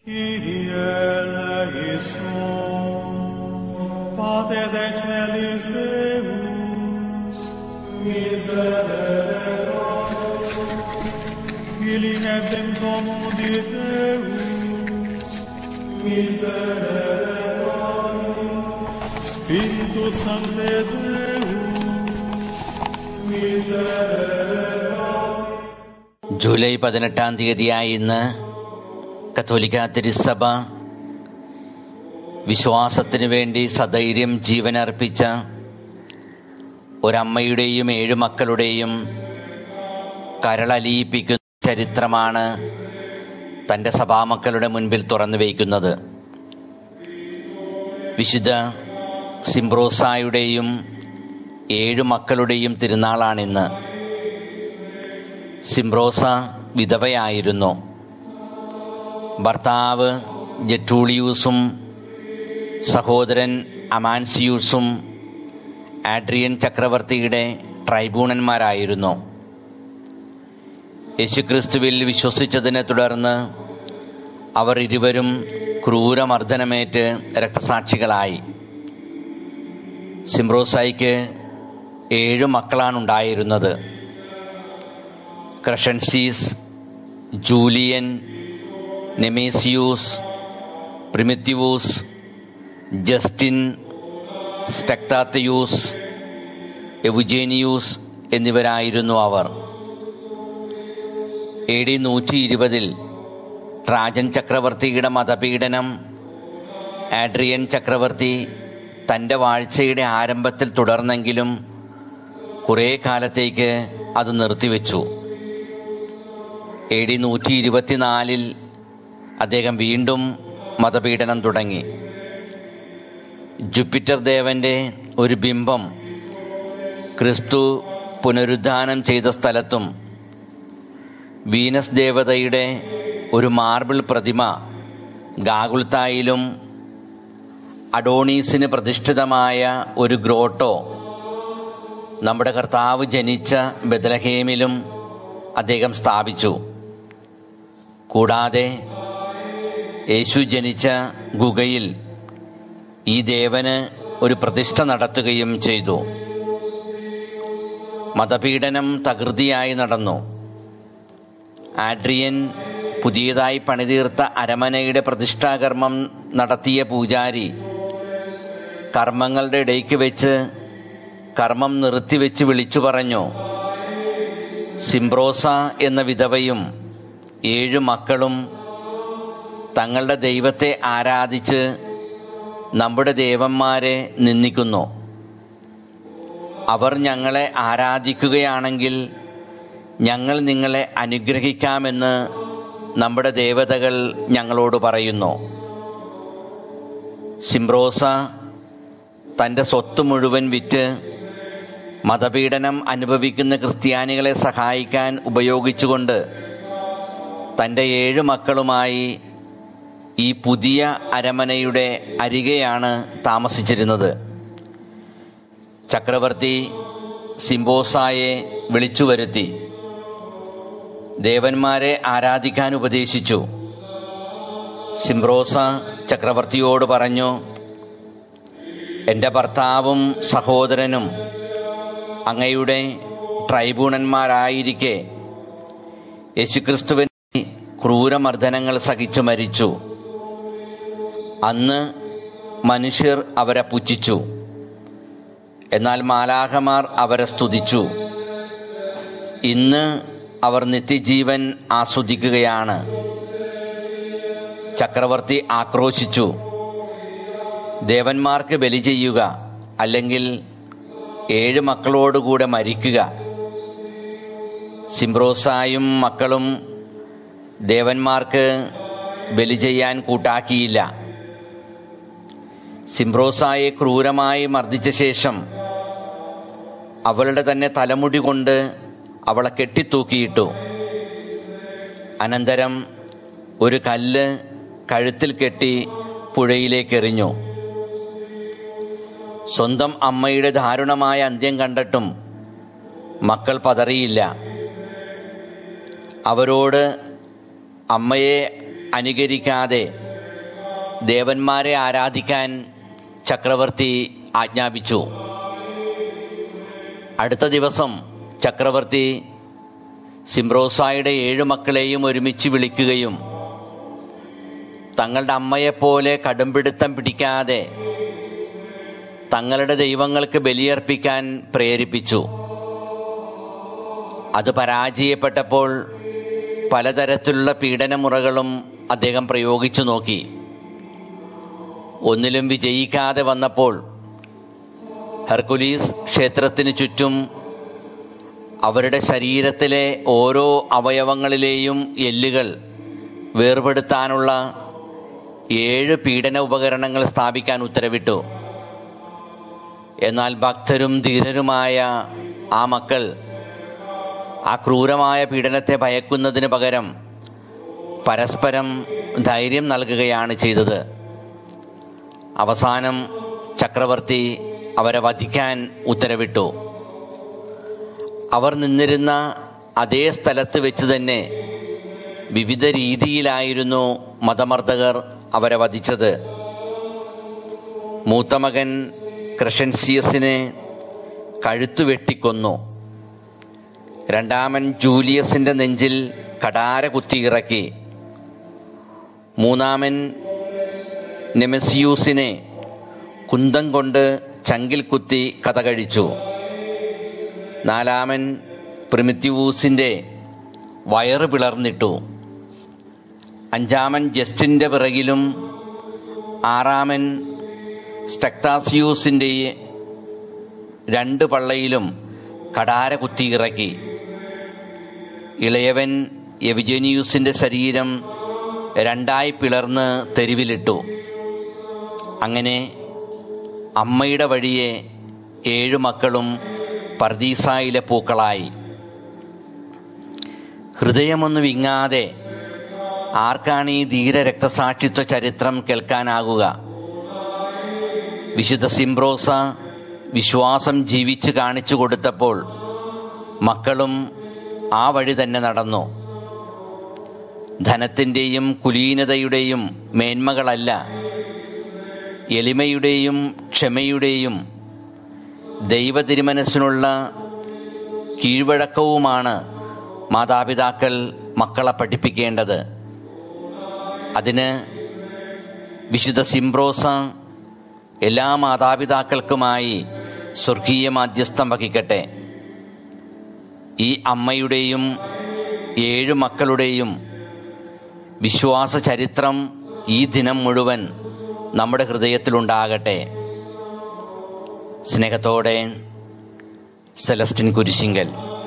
Kyrie eleison, Pater de celis Deus, miserere nobis, Ili nebdem comudi Deus, miserere nobis, Spiritus Sancte Deus, miserere July പതിനെട്ടാം തീയതിയായി ഇന്ന് കത്തോലിക്ക തിരുസഭ വിശ്വാസത്തിന് വേണ്ടി സധൈര്യം ജീവനർപ്പിച്ച ഒരമ്മയുടെയും ഏഴു മക്കളുടെയും കരളലിയിപ്പിക്കുന്ന ചരിത്രമാണ് തൻ്റെ സഭാമക്കളുടെ മുൻപിൽ തുറന്നു വയ്ക്കുന്നത് വിശുദ്ധ സിംബ്രോസായുടെയും ഏഴു മക്കളുടെയും തിരുനാളാണിന്ന് സിംബ്രോസ വിധവയായിരുന്നു ഭർത്താവ് ജെറ്റൂളിയൂസും സഹോദരൻ അമാൻസിയൂസും ആഡ്രിയൻ ചക്രവർത്തിയുടെ ട്രൈബ്യൂണന്മാരായിരുന്നു യേശുക്രിസ്തുവിൽ വിശ്വസിച്ചതിനെ തുടർന്ന് അവർ ഇരുവരും ക്രൂരമർദ്ദനമേറ്റ് രക്തസാക്ഷികളായി സിംബ്രോസായിക്ക് ഏഴു മക്കളാണുണ്ടായിരുന്നത് ക്രഷൻസീസ് ജൂലിയൻ നെമേസിയൂസ് പ്രിമിത്തിവൂസ് ജസ്റ്റിൻ സ്റ്റക്താത്തയൂസ് എവുജേനിയൂസ് എന്നിവരായിരുന്നു അവർ എ ഡി നൂറ്റി ഇരുപതിൽ ട്രാജൻ ചക്രവർത്തിയുടെ മതപീഡനം ആഡ്രിയൻ ചക്രവർത്തി തൻ്റെ വാഴ്ചയുടെ ആരംഭത്തിൽ തുടർന്നെങ്കിലും കുറേ കാലത്തേക്ക് അത് നിർത്തിവെച്ചു എ ഡി നൂറ്റി ഇരുപത്തിനാലിൽ അദ്ദേഹം വീണ്ടും മതപീഡനം തുടങ്ങി ജുപ്പിറ്റർ ദേവന്റെ ഒരു ബിംബം ക്രിസ്തു പുനരുദ്ധാനം ചെയ്ത സ്ഥലത്തും വീനസ് ദേവതയുടെ ഒരു മാർബിൾ പ്രതിമ ഗാഗുൽത്തായിലും അഡോണീസിന് പ്രതിഷ്ഠിതമായ ഒരു ഗ്രോട്ടോ നമ്മുടെ കർത്താവ് ജനിച്ച ബദലഹേമിലും അദ്ദേഹം സ്ഥാപിച്ചു കൂടാതെ യേശു ജനിച്ച ഗുഗയിൽ ഈ ദേവന് ഒരു പ്രതിഷ്ഠ നടത്തുകയും ചെയ്തു മതപീഡനം തകൃതിയായി നടന്നു ആഡ്രിയൻ പുതിയതായി പണിതീർത്ത അരമനയുടെ പ്രതിഷ്ഠാകർമ്മം നടത്തിയ പൂജാരി കർമ്മങ്ങളുടെ ഇടയ്ക്ക് വെച്ച് കർമ്മം നിർത്തിവെച്ച് വിളിച്ചു പറഞ്ഞു സിംബ്രോസ എന്ന വിധവയും ഏഴു മക്കളും തങ്ങളുടെ ദൈവത്തെ ആരാധിച്ച് നമ്മുടെ ദേവന്മാരെ നിന്ദിക്കുന്നു അവർ ഞങ്ങളെ ആരാധിക്കുകയാണെങ്കിൽ ഞങ്ങൾ നിങ്ങളെ അനുഗ്രഹിക്കാമെന്ന് നമ്മുടെ ദേവതകൾ ഞങ്ങളോട് പറയുന്നു സിംബ്രോസ തൻ്റെ സ്വത്ത് മുഴുവൻ വിറ്റ് മതപീഡനം അനുഭവിക്കുന്ന ക്രിസ്ത്യാനികളെ സഹായിക്കാൻ ഉപയോഗിച്ചുകൊണ്ട് തൻ്റെ ഏഴ് മക്കളുമായി ഈ പുതിയ അരമനയുടെ അരികെയാണ് താമസിച്ചിരുന്നത് ചക്രവർത്തി സിംബോസായെ വിളിച്ചു വരുത്തി ദേവന്മാരെ ആരാധിക്കാൻ ഉപദേശിച്ചു സിംബ്രോസ ചക്രവർത്തിയോട് പറഞ്ഞു എൻ്റെ ഭർത്താവും സഹോദരനും അങ്ങയുടെ ട്രൈബ്യൂണന്മാരായിരിക്കെ യേശുക്രിസ്തുവിന് ക്രൂരമർദ്ദനങ്ങൾ സഹിച്ചു മരിച്ചു അന്ന് മനുഷ്യർ അവരെ പുച്ഛിച്ചു എന്നാൽ മാലാഹമാർ അവരെ സ്തുതിച്ചു ഇന്ന് അവർ നിത്യജീവൻ ആസ്വദിക്കുകയാണ് ചക്രവർത്തി ആക്രോശിച്ചു ദേവന്മാർക്ക് ബലി ചെയ്യുക അല്ലെങ്കിൽ ഏഴ് മക്കളോടുകൂടെ മരിക്കുക സിംബ്രോസായും മക്കളും ദേവന്മാർക്ക് ബലി ചെയ്യാൻ കൂട്ടാക്കിയില്ല സിംബ്രോസായെ ക്രൂരമായി മർദ്ദിച്ച ശേഷം അവളുടെ തന്നെ തലമുടി കൊണ്ട് അവളെ കെട്ടിത്തൂക്കിയിട്ടു അനന്തരം ഒരു കല്ല് കഴുത്തിൽ കെട്ടി പുഴയിലേക്ക് എറിഞ്ഞു സ്വന്തം അമ്മയുടെ ദാരുണമായ അന്ത്യം കണ്ടിട്ടും മക്കൾ പതറിയില്ല അവരോട് അമ്മയെ അനുകരിക്കാതെ ദേവന്മാരെ ആരാധിക്കാൻ ചക്രവർത്തി ആജ്ഞാപിച്ചു അടുത്ത ദിവസം ചക്രവർത്തി സിംറോസായുടെ ഏഴു മക്കളെയും ഒരുമിച്ച് വിളിക്കുകയും തങ്ങളുടെ അമ്മയെപ്പോലെ കടുംപിടുത്തം പിടിക്കാതെ തങ്ങളുടെ ദൈവങ്ങൾക്ക് ബലിയർപ്പിക്കാൻ പ്രേരിപ്പിച്ചു അത് പരാജയപ്പെട്ടപ്പോൾ പലതരത്തിലുള്ള പീഡനമുറകളും അദ്ദേഹം പ്രയോഗിച്ചു നോക്കി ഒന്നിലും വിജയിക്കാതെ വന്നപ്പോൾ ഹെർക്കുലീസ് ക്ഷേത്രത്തിന് ചുറ്റും അവരുടെ ശരീരത്തിലെ ഓരോ അവയവങ്ങളിലെയും എല്ലുകൾ വേർപെടുത്താനുള്ള ഏഴ് പീഡന ഉപകരണങ്ങൾ സ്ഥാപിക്കാൻ ഉത്തരവിട്ടു എന്നാൽ ഭക്തരും ധീരരുമായ ആ മക്കൾ ആ ക്രൂരമായ പീഡനത്തെ ഭയക്കുന്നതിന് പകരം പരസ്പരം ധൈര്യം നൽകുകയാണ് ചെയ്തത് അവസാനം ചക്രവർത്തി അവരെ വധിക്കാൻ ഉത്തരവിട്ടു അവർ നിന്നിരുന്ന അതേ സ്ഥലത്ത് വെച്ച് തന്നെ വിവിധ രീതിയിലായിരുന്നു മതമർദ്ദകർ അവരെ വധിച്ചത് മൂത്തമകൻ ക്രഷൻസിയസിനെ കഴുത്തു വെട്ടിക്കൊന്നു രണ്ടാമൻ ജൂലിയസിന്റെ നെഞ്ചിൽ കടാര കുത്തിയിറക്കി മൂന്നാമൻ നെമസിയൂസിനെ കുന്തം കൊണ്ട് ചങ്കിൽ കുത്തി കഥ കഴിച്ചു നാലാമൻ പ്രിമിത്തിവൂസിന്റെ വയറ് പിളർന്നിട്ടു അഞ്ചാമൻ ജസ്റ്റിന്റെ പിറകിലും ആറാമൻ സ്റ്റക്താസിയൂസിന്റെ രണ്ട് പള്ളയിലും കടാര കുത്തിയിറക്കി ഇളയവൻ എവിജനിയൂസിന്റെ ശരീരം രണ്ടായി പിളർന്ന് തെരുവിലിട്ടു അങ്ങനെ അമ്മയുടെ വഴിയെ ഏഴു മക്കളും പർദീസായിലെ പൂക്കളായി ഹൃദയമൊന്നു വിങ്ങാതെ ആർക്കാണ് ഈ ധീര രക്തസാക്ഷിത്വ ചരിത്രം കേൾക്കാനാകുക വിശുദ്ധ സിംബ്രോസ വിശ്വാസം ജീവിച്ച് കാണിച്ചു കൊടുത്തപ്പോൾ മക്കളും ആ വഴി തന്നെ നടന്നു ധനത്തിൻ്റെയും കുലീനതയുടെയും മേന്മകളല്ല എളിമയുടെയും ക്ഷമയുടെയും ദൈവതിരുമനസ്സിനുള്ള കീഴ്വഴക്കവുമാണ് മാതാപിതാക്കൾ മക്കളെ പഠിപ്പിക്കേണ്ടത് അതിന് വിശുദ്ധ സിംബ്രോസ എല്ലാ മാതാപിതാക്കൾക്കുമായി സ്വർഗീയ മാധ്യസ്ഥം വഹിക്കട്ടെ ഈ അമ്മയുടെയും ഏഴു മക്കളുടെയും വിശ്വാസ ചരിത്രം ഈ ദിനം മുഴുവൻ നമ്മുടെ ഹൃദയത്തിലുണ്ടാകട്ടെ സ്നേഹത്തോടെ സെലസ്റ്റിൻ കുരിശിങ്കൽ